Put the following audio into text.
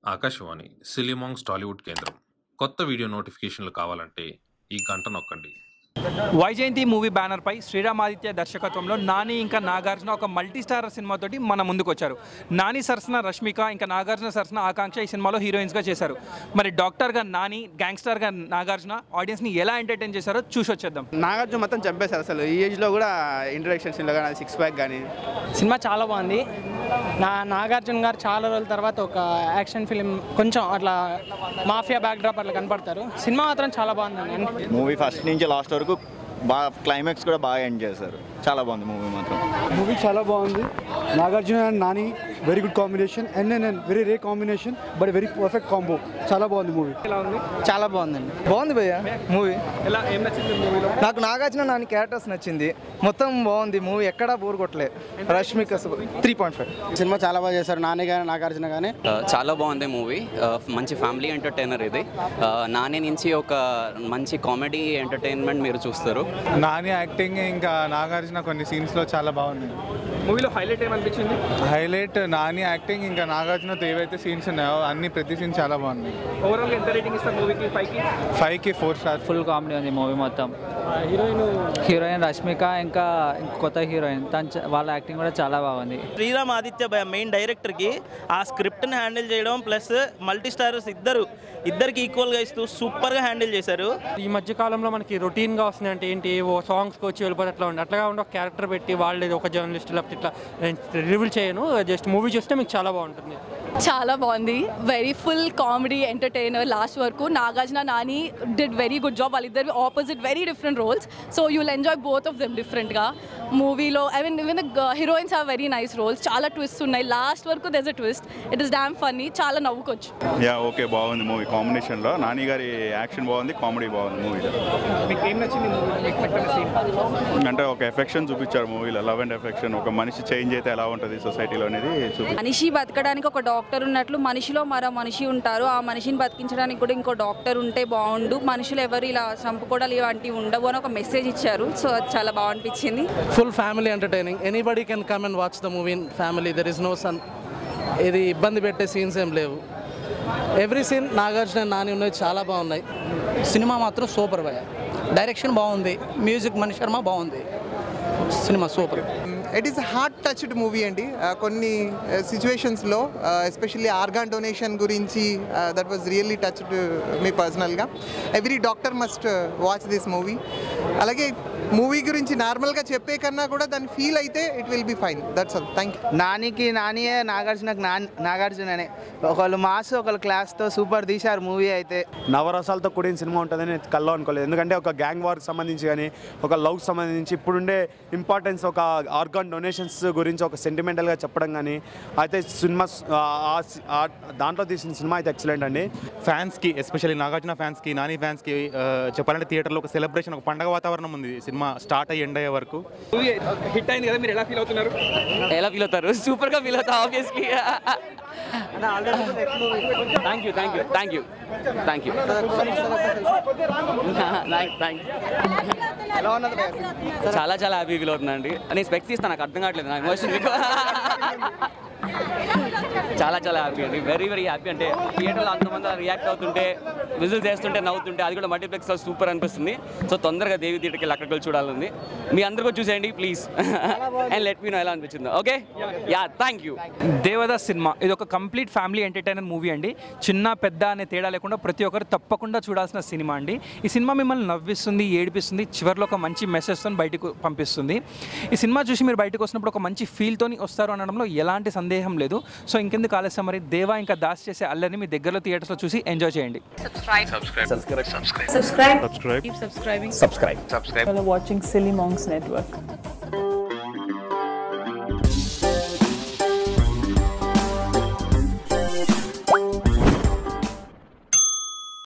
ఆకాశవాణి సిలిమాంగ్స్ టాలీవుడ్ కేంద్రం కొత్త వీడియో నోటిఫికేషన్లు కావాలంటే ఈ గంట నొక్కండి వైజయంతి మూవీ బ్యానర్ పై శ్రీరామాదిత్య దర్శకత్వంలో నాని ఇంకా నాగార్జున ఒక మల్టీ స్టార్ సినిమాతోటి మన ముందుకు వచ్చారు నాని సరసన రష్మిక ఇంకా నాగార్జున సరసన ఆకాంక్ష ఈ సినిమాలో హీరోయిన్స్గా చేశారు మరి డాక్టర్గా నాని గ్యాంగ్స్టర్గా నాగార్జున ఆడియన్స్ని ఎలా ఎంటర్టైన్ చేశారో చూసి వచ్చేద్దాం నాగార్జున మొత్తం చంపేశారు అసలు ఈ ఏజ్లో కూడా ఇంట్రడక్షన్ సీన్లో కానీ సిక్స్ ప్యాక్ కానీ సినిమా చాలా బాగుంది నా నాగార్జున గారు చాలా రోజుల తర్వాత ఒక యాక్షన్ ఫిలిం కొంచెం అట్లా మాఫియా బ్యాక్డ్రాప్ అట్లా కనపడతారు సినిమా మాత్రం చాలా బాగుందండి మూవీ ఫస్ట్ నుంచి లాస్ట్ వరకు బాగా క్లైమాక్స్ కూడా బాగా ఎండ్ చేశారు చాలా బాగుంది మూవీ మాత్రం మూవీ చాలా బాగుంది Nagarjuna and Nani very good combination and and very rare combination but very perfect combo చాలా బాగుంది మూవీ చాలా బాగుందండి బాగుంది భయ్య మూవీ ఎలా ఏం నచ్చింది మూవీలో నాకు నాగార్జున నాని క్యారెక్టర్స్ నచ్చింది మొత్తం బాగుంది మూవీ ఎక్కడా బోర్ కొట్టలే రష్మిక త్రీ పాయింట్ ఫైవ్ సినిమా చాలా బాగా చేశారు నాని కానీ నాగార్జున కానీ ఆ, చాలా బాగుంది మూవీ మంచి ఫ్యామిలీ ఎంటర్టైనర్ ఇది ఆ, నాని నుంచి ఒక మంచి కామెడీ ఎంటర్టైన్మెంట్ మీరు చూస్తారు నాని యాక్టింగ్ ఇంకా నాగార్జున కొన్ని సీన్స్లో చాలా బాగున్నాయి మూవీలో హైలైట్ ఏమనిపించింది హైలైట్ నాని యాక్టింగ్ ఇంకా నాగార్జునతో ఏవైతే సీన్స్ ఉన్నాయో అన్ని ప్రతి సీన్ చాలా బాగున్నాయి ఓవరాల్గా ఎంత రేటింగ్ ఇస్తారు మూవీకి పైకి ఫైవ్కి ఫోర్ స్టార్ ఫుల్ కామెడీ ఉంది మూవీ మొత్తం హీరోయిన్ రష్మిక ఇంకా ఇంకో కొత్త హీరోయిన్ తను చ- వాళ్ళ యాక్టింగ్ కూడా చాలా బాగుంది శ్రీరామ్ ఆదిత్య భయ మెయిన్ డైరెక్టర్కి ఆ స్క్రిప్ట్ని హ్యాండిల్ చేయడం ప్లస్ మల్టీ స్టారర్స్ ఇద్దరు ఇద్దరికి ఈక్వల్గా ఇస్తూ సూపర్గా హ్యాండిల్ చేశారు ఈ మధ్య కాలంలో మనకి రొటీన్గా వస్తుంది అంటే ఏంటి ఓ సాంగ్స్కి వచ్చి వెళ్ళిపోతే అట్లా ఉంది అట్లా కాకుండా ఒక క్యారెక్టర్ పెట్టి వాళ్ళు ఒక జర్నలిస్ట్ లేకపోతే ఇట్లా రివీల్ చేయను జస్ట్ మూవీ చూస్తే మీకు చాలా బాగుంటుంది చాలా బాగుంది very full comedy entertainer last వరకు Nagarjuna Nani did very good job వాళ్ళిద్దరు opposite very different roles so you'll enjoy both of them డిఫరెంట్గా మూవీలో I mean even the heroines are very nice roles చాలా ట్విస్ట్ ఉన్నాయి లాస్ట్ వరకు this a twist it is damn funny చాలా నవ్వుకోవచ్చు ya okay బాగుంది movie కాంబినేషన్లో నాని గారి యాక్షన్ బాగుంది కామెడీ బాగుంది మూవీలో మీకు ఏం నచ్చింది మూవీ మీకు పెట్టిన సీన్ అంటే ఒక ఎఫెక్షన్ చూపించారు మూవీలో లవ్ అండ్ ఎఫెక్షన్ ఒక మనిషి చేంజ్ అయితే ఎలా ఉంటుంది సొసైటీలో అనేది చూపి మనిషి బతకడానికి ఒక డాక్టర్ ఉన్నట్లు మనిషిలో మరో మనిషి ఉంటారు ఆ మనిషిని బతికించడానికి కూడా ఇంకో డాక్టర్ ఉంటే బాగుండు మనుషులు ఎవరు ఇలా చంపుకోవడాలు ఇలాంటివి ఉండవు అని ఒక మెసేజ్ ఇచ్చారు సో అది చాలా బాగా అనిపించింది full family entertaining anybody can come and watch the movie in family there is no sun ఇది ఇబ్బంది పెట్టే సీన్స్ ఏం లేవు ఎవ్రీ సీన్ నాగార్జున నాని ఉన్నాయి చాలా బాగున్నాయి సినిమా మాత్రం సూపర్ భయ డైరెక్షన్ బాగుంది మ్యూజిక్ మణి శర్మ బాగుంది సినిమా super it is heart touched movie అండి ఆ, కొన్ని సిచ్యువేషన్స్లో ఎస్పెషల్లీ ఆర్గాన్ డొనేషన్ గురించి that was really touched me పర్సనల్గా every doctor must watch this movie అలాగే మూవీ గురించి నార్మల్గా చెప్పే కన్నా కూడా దాన్ని ఫీల్ అయితే it will be fine that's all thank you నానికి నానియే నాగార్జునకు నా నాగార్జుననే ఒకళ్ళు మాస్ ఒకళ్ళు క్లాస్తో సూపర్ తీశారు మూవీ అయితే నవరసాలతో కూడిన సినిమా ఉంటుందని కల్లో అనుకోలేదు ఎందుకంటే ఒక గ్యాంగ్ వార్కి సంబంధించి కానీ ఒక లవ్కి సంబంధించి ఇప్పుడుండే ఇంపార్టెన్స్ ఒక ఆర్గాన్ డొనేషన్స్ గురించి ఒక సెంటిమెంటల్గా చెప్పడం కానీ అయితే సినిమా ఆ- ఆ దాంట్లో తీసిన సినిమా అయితే ఎక్సలెంట్ అండి ఫ్యాన్స్కి ఎస్పెషల్లీ నాగార్జున ఫ్యాన్స్కి నాని ఫ్యాన్స్కి చెప్పాలంటే థియేటర్లో ఒక సెలబ్రేషన్ ఒక పండగ వాతావరణం ఉంది సినిమా స్టార్ట్ అయ్యి ఎండ్ అయ్యే వరకు మూవీ హిట్ అయింది కదా మీరు ఎలా ఫీల్ అవుతున్నారు ఎలా ఫీల్ అవుతారు సూపర్గా ఫీల్ అవుతా obviously thank you thank you thank you thank you thank చాలా చాలా హ్యాపీ ఫీల్ అవుతుందండి నేను స్పెక్స్ ఇస్తాను నాకు అర్థం కావట్లేదు నా ఎమోషన్ మీకు చాలా చాలా హ్యాపీ అండి వెరీ వెరీ హ్యాపీ అంటే థియేటర్లో అంతమంది రియాక్ట్ అవుతుంటే విజిల్ చేస్తుంటే నవ్వుతుంటే అది కూడా మల్టీప్లెక్స్లో సూపర్ అనిపిస్తుంది సో తొందరగా దేవి థియేటర్కి వెళ్ళి అక్కడికి వెళ్ళి చూడాలని మీ అందరికీ వచ్చి చూసేయండి please and let me know ఎలా అనిపించిందో okay ya thank you Devdas సినిమా ఇది ఒక కంప్లీట్ ఫ్యామిలీ ఎంటర్టైనర్ మూవీ అండి చిన్న పెద్ద అనే తేడా లేకుండా ప్రతి ఒక్కరు తప్పకుండా చూడాల్సిన సినిమా అండి ఈ సినిమా మిమ్మల్ని నవ్విస్తుంది ఏడిపిస్తుంది చివరిలో ఒక మంచి మెసేజ్తో బయటకు పంపిస్తుంది ఈ సినిమా చూసి మీరు బయటకు వచ్చినప్పుడు ఒక మంచి ఫీల్తోని వస్తారు అనడంలో ఎలాంటి సందేహం లేదు సో ఇంకెందుకు ఆలస్యం మరి దేవా ఇంకా దాస్ చేసే అల్లరిని మీ దగ్గరలో థియేటర్స్లో చూసి ఎంజాయ్ చేయండి subscribe keep subscribing watching Silly Monks Network.